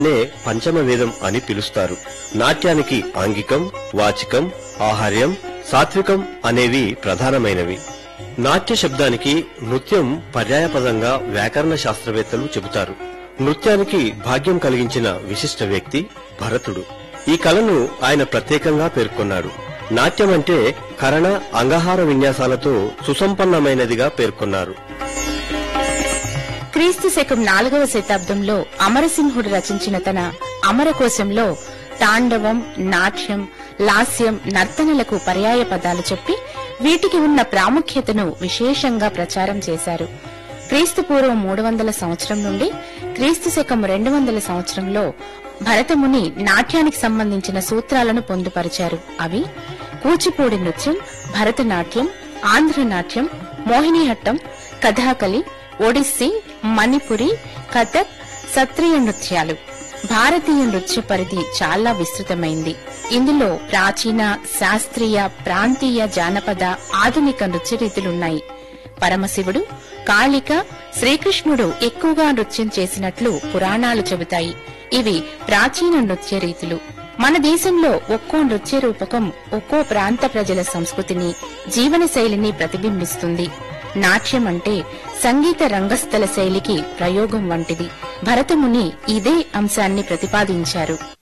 నే పంచమ వేదం అని పిలుస్తారు నాట్యానికి ఆంగికం వాచికం ఆహార్యం సాత్వికం అనేవి ప్రధానమైనవి నాట్య శబ్దానికి నృత్యం పర్యాయపదంగా వ్యాకరణ శాస్త్రవేత్తలు చెబుతారు నృత్యానికి భాగ్యం కలిగించిన విశిష్ట వ్యక్తి భరతుడు ఈ కళను ఆయన ప్రత్యేకంగా పేర్కొన్నాడు నాట్యం అంటే కరణ అంగహార విన్యాసాలతో సుసంపన్నమైనదిగా పేర్కొన్నారు క్రీస్తు శకం నాలుగవ శతాబ్దంలో అమరసింహుడు రచించిన తన అమరకోశంలో తాండవం నాట్యం లాస్యం నర్తనలకు పర్యాయ పదాలు చెప్పి వీటికి ఉన్న ప్రాముఖ్యతను విశేషంగా ప్రచారం చేశారు క్రీస్తు పూర్వం మూడు వందల సంవత్సరం నుండి క్రీస్తు శకం రెండు వందల సంవత్సరంలో భరతముని నాట్యానికి సంబంధించిన సూత్రాలను పొందుపరిచారు అవి కూచిపూడి నృత్యం భరతనాట్యం ఆంధ్రనాట్యం మోహినిహట్టం కథాకలి ఒడిస్సీ మణిపురి కథక్ సత్రియ నృత్యాలు భారతీయ నృత్య పరిధి చాలా విస్తృతమైంది ఇందులో ప్రాచీన శాస్త్రీయ ప్రాంతీయ జానపద ఆధునిక నృత్య రీతులున్నాయి పరమశివుడు కాళిక శ్రీకృష్ణుడు ఎక్కువగా నృత్యం చేసినట్లు పురాణాలు చెబుతాయి ఇవి ప్రాచీన నృత్య రీతులు మన దేశంలో ఒక్కో నృత్య రూపకం ఒక్కో ప్రాంత ప్రజల సంస్కృతిని జీవన శైలిని ప్రతిబింబిస్తుంది నాట్యం అంటే సంగీత రంగస్థల శైలికి ప్రయోగం వంటిది భరతముని ఇదే అంశాన్ని ప్రతిపాదించారు